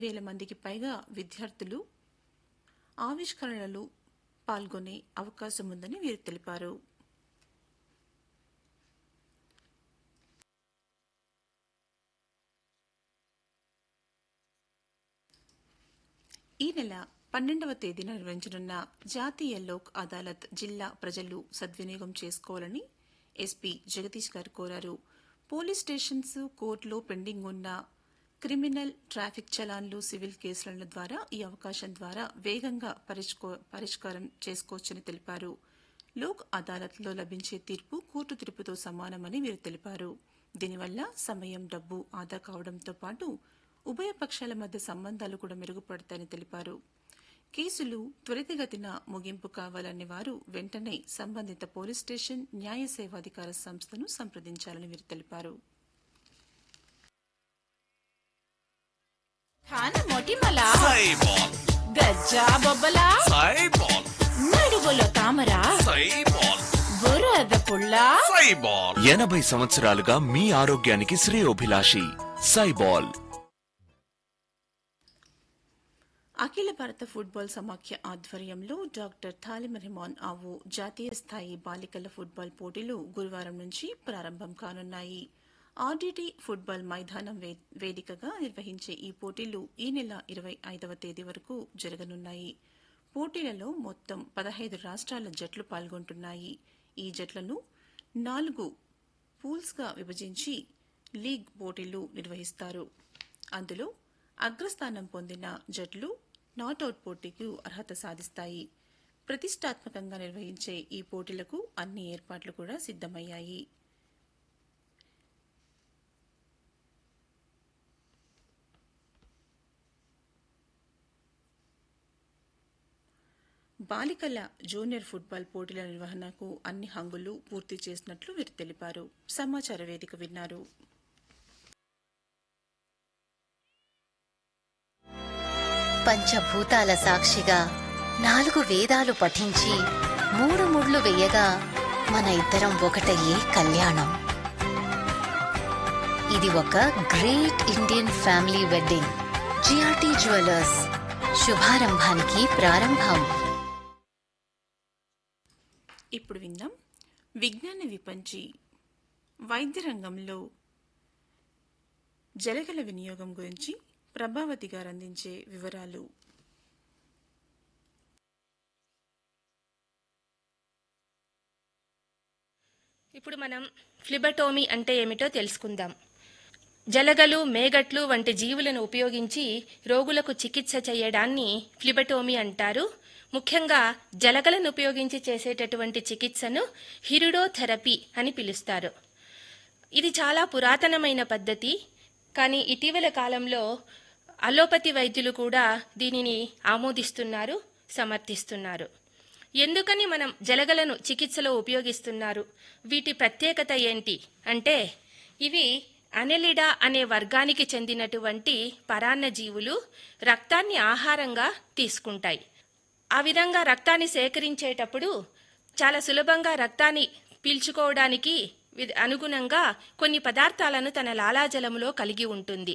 వేల మందికి పైగా విద్యార్థులు ఆవిష్కరణలు పాల్గొనే అవకాశం ఉందని వీరు తెలిపారు ఈ నెల పన్నెండవ తేదీన నిర్వహించనున్న జాతీయ లోక్ అదాలత్ జిల్లా ప్రజలు సద్వినియోగం చేసుకోవాలని ఎస్పీ జగదీష్ గారు కోరారు పోలీస్ స్టేషన్స్ కోర్టులో పెండింగ్ ఉన్న క్రిమినల్ ట్రాఫిక్ చలాన్లు సివిల్ కేసుల ద్వారా ఈ అవకాశం ద్వారా వేగంగా పరిష్కో- పరిష్కారం చేసుకోవచ్చని తెలిపారు లోక్ అదాలత్లో లభించే తీర్పు కోర్టు తీర్పుతో సమానమని వీరు తెలిపారు దీనివల్ల సమయం డబ్బు ఆదా కావడంతో పాటు ఉభయ పక్షాల మధ్య సంబంధాలు కూడా మెరుగుపడతాయని తెలిపారు కేసులు త్వరితగతిన ముగింపు కావాలనే వారు వెంటనే సంబంధిత పోలీస్ స్టేషన్ న్యాయ సేవాధికార సంస్థను సంప్రదించాలని వీరు తెలిపారు ఖాన మొటిమల సైబాల్ గజ్జా బొబ్బల సైబాల్ నడువులో తామర సైబాల్ బురద పుల్ల సైబాల్ ఎనభై సంవత్సరాలుగా మీ ఆరోగ్యానికి శ్రేయోభిలాషి సైబాల్ అఖిల భారత ఫుట్బాల్ సమాఖ్య ఆధ్వర్యంలో డాక్టర్ థాలిమ రెహమాన్ ఆవు జాతీయ స్థాయి బాలికల ఫుట్బాల్ పోటీలు గురువారం నుంచి ప్రారంభం కానున్నాయి ఆర్డీటీ ఫుట్బాల్ మైదానం వే- వేదికగా నిర్వహించే ఈ పోటీలు ఈ నెల ఇరవై ఐదవ తేదీ వరకు జరగనున్నాయి పోటీలలో మొత్తం పదహైదు రాష్ట్రాల జట్లు పాల్గొంటున్నాయి ఈ జట్లను నాలుగు పూల్స్గా విభజించి లీగ్ పోటీలు నిర్వహిస్తారు అందులో అగ్రస్థానం పొందిన జట్లు నాటౌట్ పోటీకి అర్హత సాధిస్తాయి ప్రతిష్టాత్మకంగా నిర్వహించే ఈ పోటీలకు అన్ని ఏర్పాట్లు కూడా సిద్దమయ్యాయి బాలికల జూనియర్ ఫుట్బాల్ పోటీల నిర్వహణకు అన్ని హంగులు పూర్తి చేసినట్లు వీరు తెలిపారు సమాచార వేదిక విన్నారు పంచభూతాల సాక్షిగా నాలుగు వేదాలు పఠించి మూడు ముళ్ళు వేయగా మన ఇద్దరం ఒకటయ్యే కళ్యాణం ఇది ఒక great Indian family wedding GRT jewellers శుభారంభానికి ప్రారంభం ఇప్పుడు విందాం విజ్ఞాన విపంచి వైద్య రంగంలో జలగల వినియోగం గురించి ప్రభావతి గారు అందించే వివరాలు ఇప్పుడు మనం ఫ్లిబటోమీ అంటే ఏమిటో తెలుసుకుందాం జలగలు మేగట్లు వంటి జీవులను ఉపయోగించి రోగులకు చికిత్స చేయడాన్ని ఫ్లిబటోమీ అంటారు ముఖ్యంగా జలగలను ఉపయోగించి చేసేటటువంటి చికిత్సను హిరుడోథెరపీ అని పిలుస్తారు ఇది చాలా పురాతనమైన పద్ధతి కానీ ఇటీవల కాలంలో అలోపతి వైద్యులు కూడా దీనిని ఆమోదిస్తున్నారు సమర్థిస్తున్నారు ఎందుకని మనం జలగలను చికిత్సలో ఉపయోగిస్తున్నారు వీటి ప్రత్యేకత ఏంటి అంటే ఇవి అనెలిడా అనే వర్గానికి చెందినటువంటి పరాన్న జీవులు రక్తాన్ని ఆహారంగా తీసుకుంటాయి ఆ విధంగా రక్తాన్ని సేకరించేటప్పుడు చాలా సులభంగా రక్తాన్ని పీల్చుకోవడానికి వి- అనుగుణంగా కొన్ని పదార్థాలను తన లాలాజలంలో కలిగి ఉంటుంది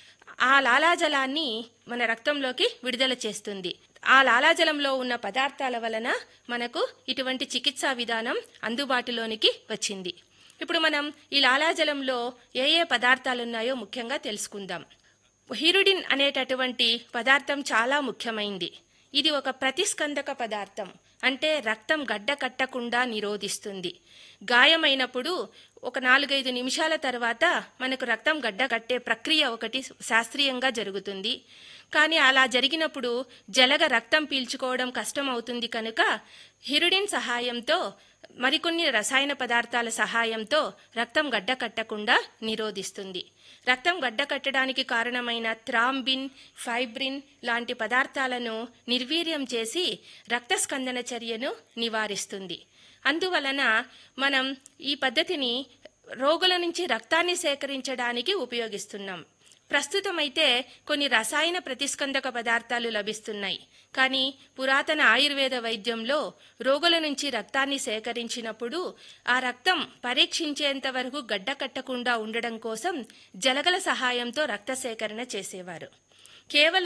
ఆ లాలాజలాన్ని మన రక్తంలోకి విడుదల చేస్తుంది ఆ లాలాజలంలో ఉన్న పదార్థాల వలన మనకు ఇటువంటి చికిత్సా విధానం అందుబాటులోనికి వచ్చింది ఇప్పుడు మనం ఈ లాలాజలంలో ఏ ఏ పదార్థాలు ఉన్నాయో ముఖ్యంగా తెలుసుకుందాం హిరుడిన్ అనేటటువంటి పదార్థం చాలా ముఖ్యమైంది ఇది ఒక ప్రతిస్కందక పదార్థం అంటే రక్తం గడ్డ కట్టకుండా నిరోధిస్తుంది గాయమైనప్పుడు ఒక నాలుగైదు నిమిషాల తర్వాత మనకు రక్తం గడ్డ కట్టే ప్రక్రియ ఒకటి శాస్త్రీయంగా జరుగుతుంది కానీ అలా జరిగినప్పుడు జలగ రక్తం పీల్చుకోవడం కష్టం అవుతుంది కనుక హిరుడిన్ సహాయంతో మరికొన్ని రసాయన పదార్థాల సహాయంతో రక్తం గడ్డ కట్టకుండా నిరోధిస్తుంది రక్తం గడ్డ కట్టడానికి కారణమైన థ్రాంబిన్ ఫైబ్రిన్ లాంటి పదార్థాలను నిర్వీర్యం చేసి రక్తస్కందన చర్యను నివారిస్తుంది అందువలన మనం ఈ పద్ధతిని రోగుల నుంచి రక్తాన్ని సేకరించడానికి ఉపయోగిస్తున్నాం ప్రస్తుతమైతే కొన్ని రసాయన ప్రతిస్కందక పదార్థాలు లభిస్తున్నాయి కానీ పురాతన ఆయుర్వేద వైద్యంలో రోగుల నుంచి రక్తాన్ని సేకరించినప్పుడు ఆ రక్తం పరీక్షించేంత వరకు గడ్డ కట్టకుండా ఉండడం కోసం జలగల సహాయంతో రక్త సేకరణ చేసేవారు కేవలం